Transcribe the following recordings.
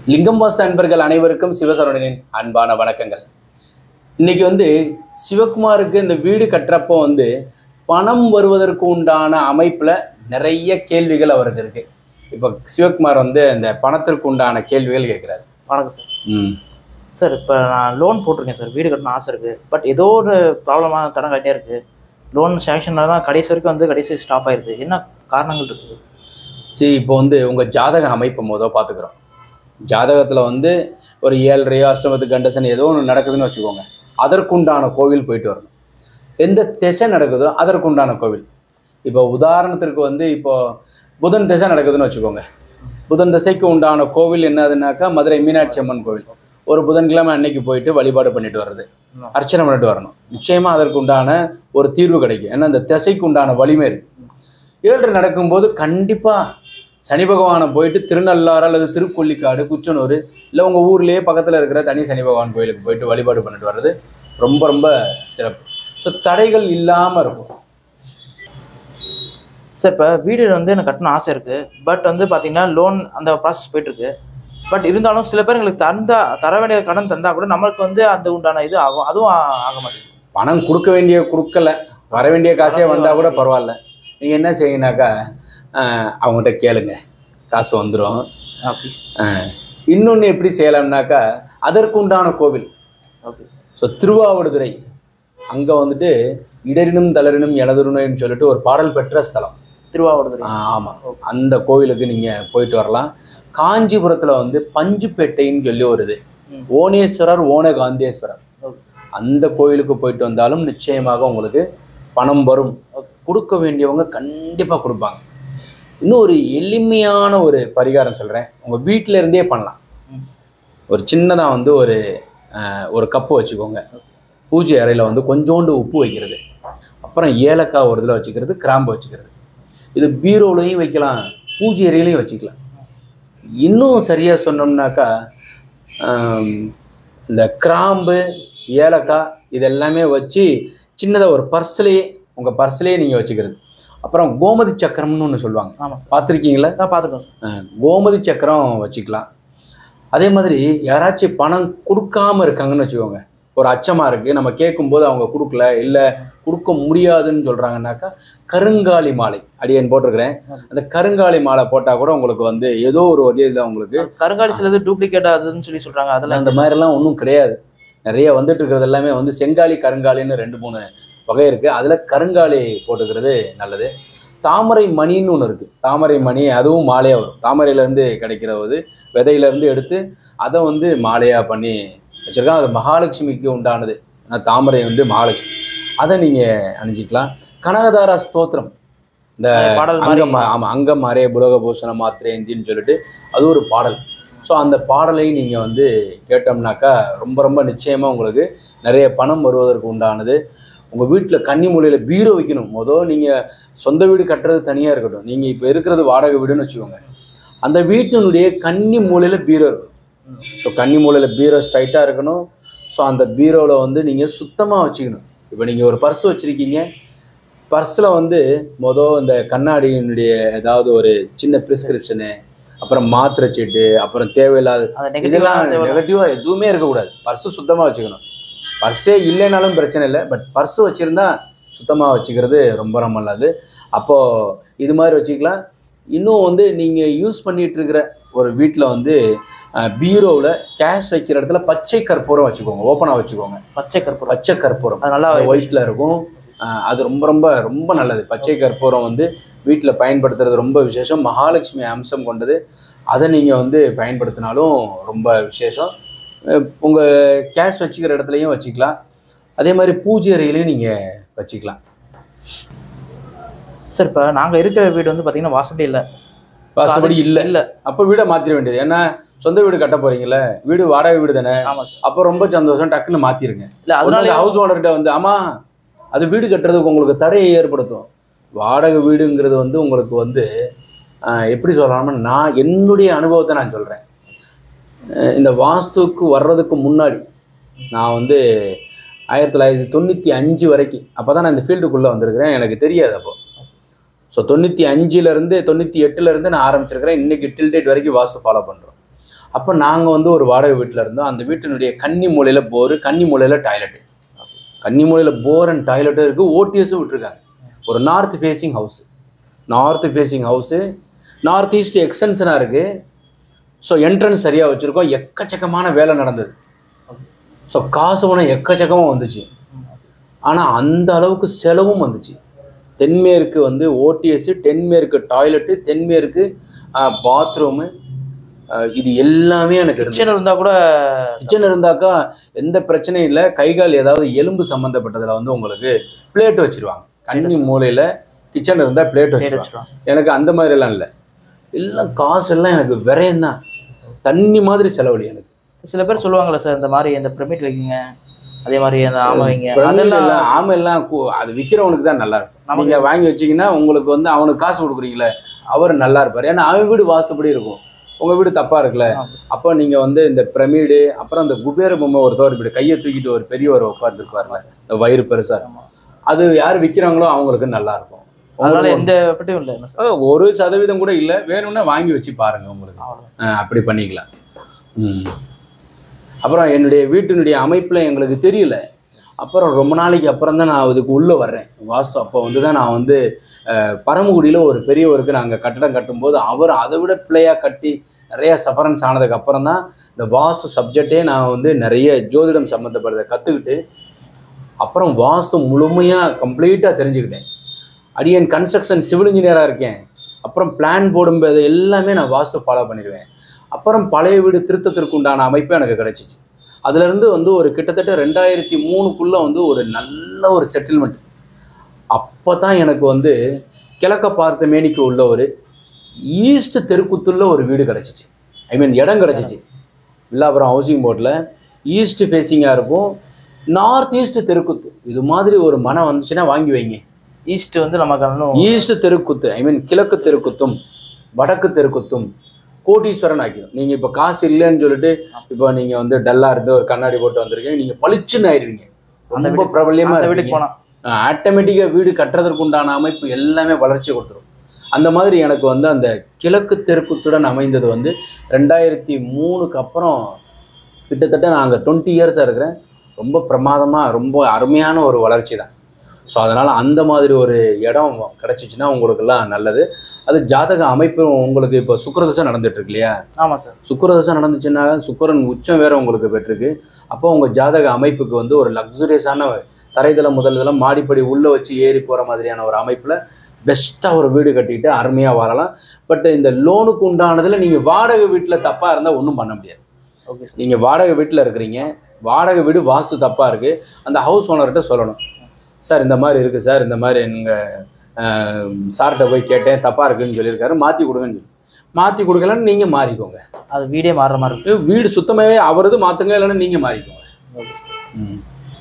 லிங்கம் வாஸ்து அன்பர்கள் அனைவருக்கும் சிவசரவணனின் அன்பான வணக்கங்கள் இன்னைக்கு வந்து சிவகுமாருக்கு இந்த வீடு கட்டுறப்போ வந்து பணம் வருவதற்கு உண்டான அமைப்பில் நிறைய கேள்விகள் அவருக்கு இருக்கு இப்போ சிவகுமார் வந்து இந்த பணத்திற்கு உண்டான கேள்விகள் கேட்குறாரு வணக்கம் சார் ம் சார் இப்போ நான் லோன் போட்டிருக்கேன் சார் வீடு கட்டணும் ஆசை இருக்குது பட் ஏதோ ஒரு ப்ராப்ளமாக தடம் கட்டியே இருக்குது லோன் சேங்ஷனில் தான் கடைசி வரைக்கும் வந்து கடைசி ஸ்டாப் ஆயிடுது என்ன காரணங்கள் இருக்குது சரி இப்போ வந்து உங்கள் ஜாதக அமைப்பு மொதல் பார்த்துக்குறோம் ஜாதகத்தில் வந்து ஒரு ஏழரையோ அஷ்டமத்து கண்டசன் ஏதோ ஒன்று நடக்குதுன்னு வச்சுக்கோங்க அதற்குண்டான கோவில் போயிட்டு வரணும் எந்த திசை நடக்குதோ அதற்குண்டான கோவில் இப்போ உதாரணத்திற்கு வந்து இப்போ புதன் திசை நடக்குதுன்னு வச்சுக்கோங்க புதன் திசைக்கு உண்டான கோவில் என்னதுன்னாக்கா மதுரை மீனாட்சி அம்மன் கோவில் ஒரு புதன்கிழமை அன்னைக்கு போயிட்டு வழிபாடு பண்ணிட்டு வர்றது அர்ச்சனை பண்ணிட்டு வரணும் நிச்சயமா அதற்கு உண்டான ஒரு தீர்வு கிடைக்கும் ஏன்னா அந்த திசைக்கு உண்டான வலிமை இருக்கு ஏழரை நடக்கும்போது கண்டிப்பா சனி பகவானை போயிட்டு திருநள்ளாறு அல்லது திருக்கொல்லிக்காடு குச்சனூர் இல்லை உங்கள் ஊர்லேயே பக்கத்தில் இருக்கிற தனி சனி பகவான் கோயிலுக்கு போயிட்டு வழிபாடு பண்ணிட்டு வர்றது ரொம்ப ரொம்ப சிறப்பு ஸோ தடைகள் இல்லாமல் இருக்கும் சார் இப்போ வீடு வந்து எனக்கு கட்டணும் ஆசை இருக்குது பட் வந்து பார்த்தீங்கன்னா லோன் அந்த ப்ராசஸ் போயிட்டுருக்கு பட் இருந்தாலும் சில பேர் எங்களுக்கு தந்தா தர வேண்டிய கடன் தந்தா கூட நம்மளுக்கு வந்து அந்த உண்டான இது ஆகும் அதுவும் ஆ- ஆக மாட்டேங்குது பணம் கொடுக்க வேண்டிய கொடுக்கல வர வேண்டிய காசே வந்தால் கூட பரவாயில்ல நீங்கள் என்ன செய்யுங்கனாக்கா ஆஹ், அவங்ககிட்ட கேளுங்க காசு வந்துடும் ஓகே இன்னொன்று எப்படி செய்யலாம்னாக்கா அதற்கு உண்டான கோவில் ஓகே ஸோ திருவாவடுதுறை அங்கே வந்துட்டு இடரினும் தளரினும் எனதுருணைன்னு சொல்லிட்டு ஒரு பாடல் பெற்ற ஸ்தலம் திருவாவூர் ஆமாம் அந்த கோவிலுக்கு நீங்கள் போயிட்டு வரலாம் காஞ்சிபுரத்தில் வந்து பஞ்சுப்பேட்டைன்னு சொல்லி ஒரு இது ம். ஓனேஸ்வரர் ஓனகாந்தேஸ்வரர் ஓகே அந்த கோயிலுக்கு போயிட்டு வந்தாலும் நிச்சயமாக உங்களுக்கு பணம் வரும் கொடுக்க வேண்டியவங்க கண்டிப்பாக கொடுப்பாங்க இன்னும் ஒரு எளிமையான ஒரு பரிகாரம் சொல்கிறேன் உங்கள் வீட்டில இருந்தே பண்ணலாம் ம். ஒரு சின்னதாக வந்து ஒரு அஹ், ஒரு கப்பு வச்சுக்கோங்க பூஜை அறையில் வந்து கொஞ்சோண்டு உப்பு வைக்கிறது அப்புறம் ஏலக்காய் ஒரு இதில் வச்சுக்கிறது கிராம்பு வச்சுக்கிறது இது பீரோலையும் வைக்கலாம் பூஜை அறையிலையும் வச்சுக்கலாம் இன்னும் சரியாக சொன்னோம்னாக்கா ஆம், இந்த கிராம்பு ஏலக்காய் இதெல்லாமே வச்சு சின்னதாக ஒரு பர்ஸ்லேயே உங்கள் பர்ஸ்லேயே நீங்கள் வச்சுக்கிறது அப்புறம் கோமதி சக்கரம்னு ஒன்று சொல்லுவாங்க ஆமாம் சார் பார்த்துருக்கீங்களா நான் பார்த்துருக்கோம் சார் அஹ், கோமதி சக்கரம் வச்சுக்கலாம் அதே மாதிரி யாராச்சும் பணம் கொடுக்காம இருக்காங்கன்னு வச்சுக்கோங்க ஒரு அச்சமாக இருக்குது நம்ம கேட்கும்போது அவங்க கொடுக்கல இல்லை கொடுக்க முடியாதுன்னு சொல்கிறாங்கன்னாக்கா கருங்காலி மாலை அடியேன் போட்டிருக்கிறேன் அந்த கருங்காலி மாலை போட்டால் கூட உங்களுக்கு வந்து ஏதோ ஒரு வகையில் உங்களுக்கு கருங்காலி சிலது டூப்ளிகேட் அதுன்னு சொல்லி சொல்கிறாங்க அதெல்லாம் அந்த மாதிரிலாம் ஒன்றும் கிடையாது நிறைய வந்துட்டு இருக்கிறது எல்லாமே வந்து செங்காலி கருங்காலின்னு ரெண்டு மூணு வகை இருக்குது அதில் கருங்காலி போட்டுக்கிறது நல்லது தாமரை மணின்னு ஒன்று இருக்குது தாமரை மணி அதுவும் மாலையாக வரும் தாமரையிலேருந்து கிடைக்கிற ஒரு விதையிலேருந்து எடுத்து அதை வந்து மாலையாக பண்ணி வச்சுருக்காங்க அது மகாலட்சுமிக்கு உண்டானது ஆனால் தாமரை வந்து மகாலட்சுமி அதை நீங்கள் அணிஞ்சிக்கலாம் கனகதாரா ஸ்தோத்திரம் இந்த பாடல் மாதிரி அங்கம் ஆமாம் அங்கம் அரே புலக பூஷண மாத்திரேந்தின்னு சொல்லிட்டு அது ஒரு பாடல் ஸோ அந்த பாடலை நீங்கள் வந்து கேட்டோம்னாக்கா ரொம்ப ரொம்ப நிச்சயமாக உங்களுக்கு நிறைய பணம் வருவதற்கு உண்டானது உங்கள் வீட்டில் கன்னி மூலையில் பீரோ வைக்கணும் மொதல் நீங்கள் சொந்த வீடு கட்டுறது தனியாக இருக்கட்டும் நீங்கள் இப்போ இருக்கிறது வாடகை வீடுன்னு வச்சுக்கோங்க அந்த வீட்டினுடைய கன்னி மூலையில் பீரோ இருக்கணும் ஸோ கன்னி மூலையில் பீரோ ஸ்ட்ரைட்டாக இருக்கணும் ஸோ அந்த பீரோவில் வந்து நீங்கள் சுத்தமாக வச்சுக்கணும் இப்போ நீங்கள் ஒரு பர்ஸ் வச்சுருக்கீங்க பர்ஸில் வந்து மொதல் இந்த கண்ணாடியினுடைய ஏதாவது ஒரு சின்ன ப்ரிஸ்கிரிப்ஷனு அப்புறம் மாத்திரை சீட்டு அப்புறம் தேவையில்லாத அந்த இதெல்லாம் நெகட்டிவ் நெகட்டிவாக எதுவுமே இருக்கக்கூடாது பர்ஸு சுத்தமாக வச்சுக்கணும் பர்ஸே இல்லைனாலும் பிரச்சனை இல்லை பட் பர்ஸு வச்சுருந்தா சுத்தமாக வச்சுக்கிறது ரொம்ப ரொம்ப நல்லது அப்போது இது மாதிரி வச்சுக்கலாம் இன்னும் வந்து நீங்கள் யூஸ் பண்ணிட்டு இருக்கிற ஒரு வீட்டில் வந்து பீரோவில் கேஷ் வைக்கிற இடத்துல பச்சை கற்பூரம் வச்சுக்கோங்க ஓப்பனாக வச்சுக்கோங்க பச்சை கற்பூரம் பச்சை கற்பூரம் அது நல்லா ஒயிட்டில் இருக்கும் அஹ் அது ரொம்ப ரொம்ப ரொம்ப நல்லது பச்சை கற்பூரம் வந்து வீட்டில் பயன்படுத்துறது ரொம்ப விசேஷம் மகாலட்சுமி அம்சம் கொண்டது அதை நீங்கள் வந்து பயன்படுத்தினாலும் ரொம்ப விசேஷம் உங்கள் கேஷ் வச்சுக்கிற இடத்துலையும் வச்சுக்கலாம் அதே மாதிரி பூஜை அறையிலையும் நீங்கள் வச்சுக்கலாம் சார் இப்போ நாங்கள் இருக்கிற வீடு வந்து பார்த்தீங்கன்னா வாசப்படி இல்லை வாசப்படி இல்லை இல்லை அப்போ வீடை மாற்றிட வேண்டியது ஏன்னா சொந்த வீடு கட்ட போறீங்களே வீடு வாடகை வீடு தானே ஆமாம் சார் அப்போ ரொம்ப சந்தோஷம் டக்குன்னு மாற்றிருங்க இல்லை அதனால அதனால ஹவுஸ் ஓனர்கிட்ட வந்து ஆமா அது வீடு கட்டுறதுக்கு உங்களுக்கு தடையை ஏற்படுத்தும் வாடகை வீடுங்கிறது வந்து உங்களுக்கு வந்து ஆஹ், எப்படி சொல்லலாம்னா நான் என்னுடைய அனுபவத்தை நான் சொல்கிறேன் இந்த வாஸ்துக்கு வர்றதுக்கு முன்னாடி நான் வந்து ஆயிரத்தி தொள்ளாயிரத்தி தொண்ணூற்றி அஞ்சு வரைக்கும் அப்போ தான் நான் இந்த ஃபீல்டுக்குள்ளே வந்திருக்கிறேன் எனக்கு தெரியாது அப்போ ஸோ தொண்ணூற்றி அஞ்சுலேருந்து தொண்ணூற்றி எட்டுலேருந்து நான் ஆரம்பிச்சிருக்கிறேன் இன்னைக்கு டில் டேட் வரைக்கும் வாஸ்து ஃபாலோ பண்ணுறோம் அப்போ நாங்கள் வந்து ஒரு வாடகை வீட்டில் இருந்தோம் அந்த வீட்டினுடைய கன்னி மூலையில் போரு கன்னி மூலையில் டாய்லெட்டு கன்னி மூலையில் போர் அண்ட் டாய்லெட்டும் இருக்குது ஓடிஎஸும் விட்டுருக்காங்க ஒரு north facing house north facing house north east எக்ஸ்டென்ஷனாக இருக்குது ஸோ என்ட்ரன்ஸ் சரியாக வச்சுருக்கோம் எக்கச்சக்கமான வேலை நடந்தது ஸோ காசு பணம் எக்கச்சக்கமாக வந்துச்சு ஆனால் அந்த அளவுக்கு செலவும் வந்துச்சு தென்மேற்கு வந்து ஓடிஎஸ் தென்மேற்கு டாய்லெட்டு தென்மேற்கு பாத்ரூமு இது எல்லாமே எனக்கு இருந்துச்சு கிச்சன் இருந்தா கூட கிச்சன் இருந்தாக்கா எந்த பிரச்சனையும் இல்லை கை கால் ஏதாவது எலும்பு சம்மந்தப்பட்டதில் வந்து உங்களுக்கு பிளேட் வச்சிருவாங்க கன்னி மூலையில் கிச்சன் இருந்தால் பிளேட் plate வச்சிருவாங்க வச்சிருவாங்க எனக்கு அந்த மாதிரிலாம் இல்லை எல்லாம் காசு எல்லாம் எனக்கு விரையம் தான் தண்ணி மாதிரி செலவழி எனக்கு சில பேர் சொல்லுவாங்கல்ல சார் இந்த மாதிரி இந்த பிரமிட் வைங்க அதே மாதிரி அந்த ஆமை வைங்க பிரமிட் அதெல்லாம் எல்லாம் ஆமை எல்லாம் கு- அது விற்கிறவனுக்கு தான் நல்லா இருக்கும் நமக்கு- நீங்க வாங்கி வச்சீங்கன்னா உங்களுக்கு வந்து அவனுக்கு காசு கொடுக்குறீங்களே அவர் நல்லா இருப்பார் ஏன்னா அவன் வீடு வாசப்படி இருக்கும் உங்க வீடு தப்பா இருக்குல்ல ஆமா. அப்போ நீங்க வந்து இந்த பிரமிடு அப்புறம் இந்த குபேர பொம்மை ஒருத்தவர் இப்படி கையை தூக்கிட்டு ஒரு பெரியவர் உட்காந்துருப்பாருல இந்த வயிறு பெருசா ஆமா. அது யார் விற்கிறாங்களோ அவங்களுக்கு நல்லா இருக்கும் அதனால உங்களுக்கு எந்த எஃபெக்டும் இல்லை என்ன சார் அஹ் ஒரு சதவீதம் கூட இல்லை வேணும்னா வாங்கி வச்சு பாருங்க உங்களுக்கு அவ்வளவுதான். அஹ் அப்படி பண்ணிக்கலாம் ம். அப்புறம் என்னுடைய வீட்டினுடைய அமைப்பில் எங்களுக்கு தெரியல அப்புறம் ரொம்ப நாளைக்கு அப்புறம் தான் நான் இதுக்கு உள்ளே வர்றேன் வாஸ்து அப்போ வந்து தான் நான் வந்து அஹ், பரமக்குடியில் ஒரு பெரியவருக்கு நாங்கள் கட்டடம் கட்டும்போது அவர் அதை விட பிள்ளையாக கட்டி நிறைய சஃபரன்ஸ் ஆனதுக்கு அப்புறம் தான் இந்த வாஸ்து சப்ஜெக்டே நான் வந்து நிறைய ஜோதிடம் சம்மந்தப்பட்டதை கற்றுக்கிட்டு அப்புறம் வாஸ்து முழுமையாக கம்ப்ளீட்டாக தெரிஞ்சுக்கிட்டேன் அடியன் கன்ஸ்ட்ரக்ஷன் சிவில் இன்ஜினியராக இருக்கேன் அப்புறம் பிளான் போடும்போது எல்லாமே நான் வாஸ்து ஃபாலோ பண்ணிடுவேன் அப்புறம் பழைய வீடு திருத்தத்திற்கு உண்டான அமைப்பு எனக்கு கிடைச்சிச்சு அதுலேருந்து வந்து ஒரு கிட்டத்தட்ட ரெண்டாயிரத்தி மூணுக்குள்ளே வந்து ஒரு நல்ல ஒரு செட்டில்மெண்ட் அப்போ தான் எனக்கு வந்து கிழக்க பார்த்த மேனிக்கு உள்ள ஒரு ஈஸ்ட் தெருக்குத்துள்ள ஒரு வீடு கிடச்சிச்சு ஐ மீன் இடம் கிடச்சிச்சு வில்லாபுரம் ஹவுசிங் போர்டில் ஈஸ்ட் ஃபேஸிங்காக இருக்கும் நார்த் ஈஸ்ட் தெருக்குத்து இது மாதிரி ஒரு மனம் வந்துச்சுன்னா வாங்கி வைங்க ஈஸ்ட் வந்து நமக்கு இன்னும் ஈஸ்ட் தெருக்குத்து ஐ மீன் கிழக்கு தெருக்குத்தும் வடக்கு தெருக்குத்தும் கோடீஸ்வரன் ஆக்கிடும் நீங்கள் இப்போ காசு இல்லைன்னு சொல்லிட்டு இப்போ நீங்கள் வந்து டல்லாக இருந்து ஒரு கண்ணாடி போட்டு வந்திருக்கீங்க நீங்கள் பளிச்சுன்னு ஆயிடுவீங்க அந்த ரொம்ப வீட்டுக்கு- பிரபல்யமாக அந்த இருப்பீங்க வீட்டுக்கு போனா ஆட்டோமேட்டிக்காக வீடு கட்டுறதற்கு உண்டான அமைப்பு எல்லாமே வளர்ச்சி கொடுத்துரும் அந்த மாதிரி எனக்கு வந்து அந்த கிழக்கு தெருக்குத்துடன் அமைந்தது வந்து ரெண்டாயிரத்தி மூணுக்கு அப்புறம் கிட்டத்தட்ட நாங்கள் டுவெண்ட்டி இயர்ஸாக இருக்கிறேன் ரொம்ப பிரமாதமாக ரொம்ப அருமையான ஒரு வளர்ச்சி தான் ஸோ அதனால் அந்த மாதிரி ஒரு இடம் கிடச்சிச்சின்னா உங்களுக்கெல்லாம் நல்லது அது ஜாதக அமைப்பு உங்களுக்கு இப்போ சுக்கிரதசை நடந்துட்டு இருக்கு இல்லையா ஆமா சார் சுக்கிரதசை நடந்துச்சுன்னா சுக்கிரன் உச்சம் வேற உங்களுக்கு பெற்றிருக்கு அப்போ உங்கள் ஜாதக அமைப்புக்கு வந்து ஒரு லக்ஸுரியஸான தரைதளம் முதல் தளம் மாடிப்படி உள்ளே வச்சு ஏறி போகிற மாதிரியான ஒரு அமைப்பில் பெஸ்ட்டாக ஒரு வீடு கட்டிட்டு அருமையாக வாழலாம் பட் இந்த லோனுக்கு உண்டானதில் நீங்கள் வாடகை வீட்டில் தப்பாக இருந்தால் ஒன்றும் பண்ண முடியாது ஓகே சார் நீங்கள் வாடகை வீட்டில் இருக்கிறீங்க வாடகை வீடு வாஸ்து தப்பாக இருக்குது அந்த ஹவுஸ் ஓனர்கிட்ட சொல்லணும் சார் இந்த மாதிரி இருக்குது சார் இந்த மாதிரி எங்கள் சார்கிட்ட போய் கேட்டேன் தப்பாக இருக்குன்னு சொல்லியிருக்காரு மாற்றி கொடுங்கன்னு சொல்லி மாற்றி கொடுக்கலன்னு நீங்கள் மாறிக்கோங்க அது வீடே மாறுற மாதிரி இருக்கு ஏ, வீடு சுத்தமாகவே அவரது மாற்றுங்க இல்லைன்னா நீங்கள் மாறிக்கோங்க ஓகே சார் ம்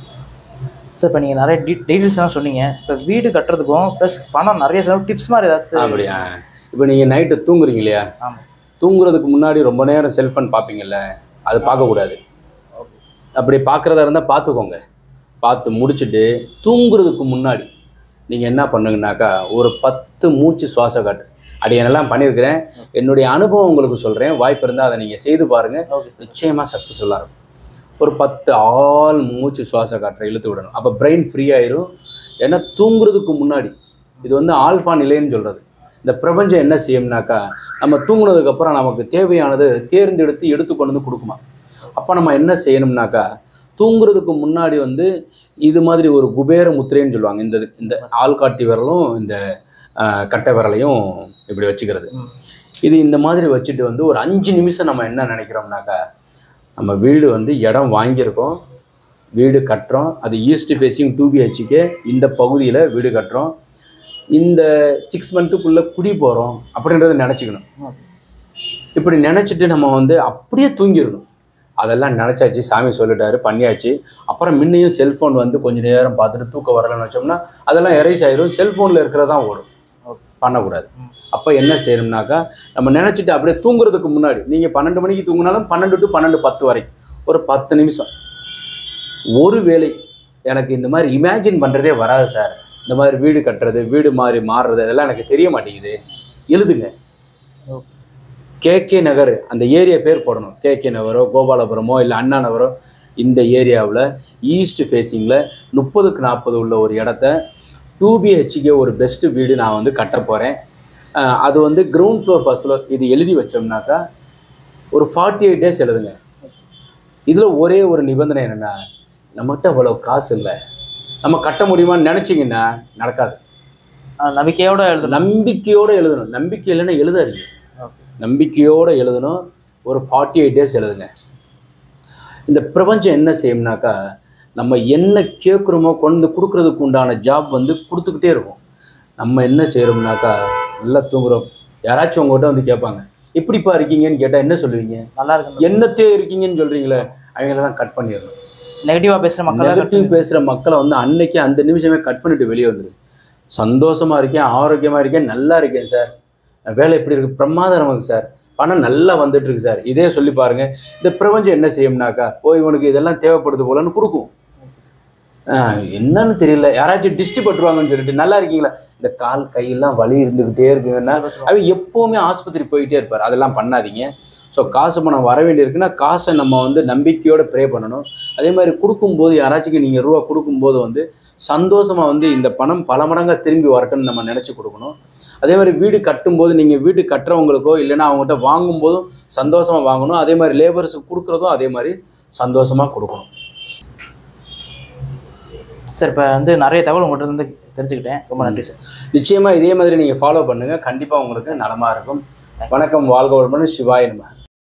சார் இப்போ நீங்கள் நிறைய டீ டீட்டெயில்ஸ்லாம் சொன்னீங்க இப்போ வீடு கட்டுறதுக்கும் ப்ளஸ் பணம் நிறைய செலவு டிப்ஸ் மாதிரி ஏதாச்சும் அப்படியா இப்போ நீங்கள் நைட்டு தூங்குறீங்க இல்லையா ஆமாம் தூங்குறதுக்கு முன்னாடி ரொம்ப நேரம் செல்ஃபோன் பார்ப்பீங்கல்ல அது பார்க்கக்கூடாது ஓகே சார் அப்படி பார்க்குறதா இருந்தால் பார்த்துக்கோங்க பார்த்து முடிச்சுட்டு தூங்குறதுக்கு முன்னாடி நீங்கள் என்ன பண்ணுங்கனாக்கா ஒரு பத்து மூச்சு சுவாச காட்டு அது என்னெல்லாம் பண்ணியிருக்கிறேன் என்னுடைய அனுபவம் உங்களுக்கு சொல்கிறேன் வாய்ப்பு இருந்தால் அதை நீங்கள் செய்து பாருங்கள் ஓகே சார் நிச்சயமாக சக்ஸஸ்ஃபுல்லாக இருக்கும் ஒரு பத்து ஆள் மூச்சு சுவாச காற்றை இழுத்து விடணும் அப்போ பிரெயின் ஃப்ரீ ஆயிரும் ஏன்னா தூங்குறதுக்கு முன்னாடி இது வந்து ஆல்ஃபா நிலைன்னு சொல்கிறது இந்த பிரபஞ்சம் என்ன செய்யும்னாக்கா நம்ம தூங்குனதுக்கப்புறம் நமக்கு தேவையானது தேர்ந்தெடுத்து எடுத்து கொண்டு வந்து கொடுக்குமா அப்போ நம்ம என்ன செய்யணும்னாக்கா தூங்குறதுக்கு முன்னாடி வந்து இது மாதிரி ஒரு குபேர முத்திரைன்னு சொல்லுவாங்க இந்த இந்த ஆள்காட்டி விரலும் இந்த ஆஹ், கட்டை விரலையும் இப்படி வச்சுக்கிறது ம். இது இந்த மாதிரி வச்சுட்டு வந்து ஒரு அஞ்சு நிமிஷம் நம்ம என்ன நினைக்கிறோம்னாக்கா நம்ம வீடு வந்து இடம் வாங்கியிருக்கோம் வீடு கட்டுறோம் அது ஈஸ்ட் ஃபேஸிங் டூ பிஹெச்கே இந்த பகுதியில் வீடு கட்டுறோம் இந்த சிக்ஸ் மந்த்துக்குள்ளே குடி போகிறோம் அப்படின்றத நினச்சிக்கணும் ஓகே இப்படி நினச்சிட்டு நம்ம வந்து அப்படியே தூங்கிடணும் அதெல்லாம் நினச்சாச்சு சாமி சொல்லிட்டாரு பண்ணியாச்சு அப்புறம் முன்னையும் செல்ஃபோன் வந்து கொஞ்ச நேரம் பார்த்துட்டு தூக்கம் வரலன்னு வச்சோம்னா அதெல்லாம் எரேஸ் ஆயிரும் செல்ஃபோனில் இருக்கிறதான் ஓடும் ஓகே பண்ணக்கூடாது ம். அப்போ என்ன செய்யணும்னாக்கா நம்ம நினச்சிட்டு அப்படியே தூங்குறதுக்கு முன்னாடி நீங்கள் பன்னெண்டு மணிக்கு தூங்கினாலும் பன்னெண்டு டு பன்னெண்டு பத்து வரைக்கும் ஒரு பத்து நிமிஷம் ஒரு வேளை எனக்கு இந்த மாதிரி இமேஜின் பண்ணுறதே வராது சார் இந்த மாதிரி வீடு கட்டுறது வீடு மாதிரி மாறுறது அதெல்லாம் எனக்கு தெரிய மாட்டேங்குது எழுதுங்க ஓகே கேகே நகர் அந்த ஏரியா பேர் போடணும் கேகே நகரோ கோபாலபுரமோ இல்லை அண்ணா நகரோ இந்த ஏரியாவில் ஈஸ்ட் ஃபேஸிங்கில் முப்பதுக்கு நாற்பது உள்ள ஒரு இடத்த டூ பிஹெச்கே ஒரு பெஸ்ட்டு வீடு நான் வந்து கட்ட போகிறேன் அது வந்து கிரவுண்ட் ஃப்ளோர் ஃபர்ஸ்ட் ஃப்ளோர் இது எழுதி வச்சோம்னாக்கா ஒரு ஃபார்ட்டி எயிட் டேஸ் எழுதுங்க இதில் ஒரே ஒரு நிபந்தனை என்னென்னா நம்மகிட்ட அவ்வளோ காசு இல்லை நம்ம கட்ட முடியுமான்னு நினச்சிங்கன்னா நடக்காது ஆஹ் நம்பிக்கையோட எழுதணும் நம்பிக்கையோடு எழுதணும் நம்பிக்கை இல்லைன்னா எழுதாதீங்க நம்பிக்கையோடு எழுதணும் ஒரு ஃபார்ட்டி எயிட் டேஸ் எழுதுங்க இந்த பிரபஞ்சம் என்ன செய்யும்னாக்கா நம்ம என்ன கேட்குறோமோ கொண்டு வந்து கொடுக்கறதுக்கு உண்டான ஜாப் வந்து கொடுத்துக்கிட்டே இருக்கும் நம்ம என்ன செய்கிறோம்னாக்கா நல்லா தூங்குறோம் யாராச்சும் உங்கள்கிட்ட வந்து கேட்பாங்க எப்படிப்பா இருக்கீங்கன்னு கேட்டால் என்ன சொல்லுவீங்க நல்லா இருக்கு என்னத்தே இருக்கீங்கன்னு சொல்கிறீங்களே அவங்களெல்லாம் கட் பண்ணிடணும் நெகட்டிவா பேசுற மக்கள் நெகட்டிவ் பேசுகிற மக்களை வந்து அன்னைக்கு அந்த நிமிஷமே கட் பண்ணிட்டு வெளியே வந்துரு சந்தோஷமா இருக்கேன் ஆரோக்கியமா இருக்கேன் நல்லா இருக்கேன் சார் வேலை எப்படி இருக்கு பிரமாதம் நமக்கு சார் பணம் நல்லா வந்துட்டு இருக்கு சார் இதே சொல்லி பாருங்க இந்த பிரபஞ்சம் என்ன செய்யும்னாக்கா ஓ இவனுக்கு இதெல்லாம் தேவைப்படுது போலன்னு கொடுக்கும் ஆஹ், என்னன்னு தெரியல யாராச்சும் டிஸ்டி பட்டுருவாங்கன்னு சொல்லிட்டு நல்லா இருக்கீங்களா இந்த கால் கையெல்லாம் வலி இருந்துக்கிட்டே இருக்குங்கன்னா அவன் எப்போவுமே ஆஸ்பத்திரி போயிட்டே இருப்பார் அதெல்லாம் பண்ணாதீங்க ஸோ காசு பணம் வர வேண்டியிருக்குன்னா காசை நம்ம வந்து நம்பிக்கையோட ப்ரே பண்ணணும் அதே மாதிரி கொடுக்கும்போது யாராச்சும் நீங்கள் ரூபா கொடுக்கும்போது வந்து சந்தோஷமாக வந்து இந்த பணம் பல மடங்காக திரும்பி வரட்டும்னு நம்ம நினச்சி கொடுக்கணும் அதே மாதிரி வீடு கட்டும்போது நீங்கள் வீடு கட்டுறவங்களுக்கோ இல்லைன்னா அவங்ககிட்ட வாங்கும்போதும் சந்தோஷமாக வாங்கணும் அதே மாதிரி லேபர்ஸுக்கு கொடுக்குறதும் அதே மாதிரி சந்தோஷமாக கொடுக்கணும் சார் இப்போ வந்து நிறைய தகவல் உங்கள்கிட்ட இருந்து தெரிஞ்சுக்கிட்டேன் ரொம்ப நன்றி சார் நிச்சயமாக இதே மாதிரி நீங்கள் ஃபாலோ பண்ணுங்கள் கண்டிப்பாக உங்களுக்கு நலமாக இருக்கும் வணக்கம் வாழ்க வளமுடன் சிவாய நம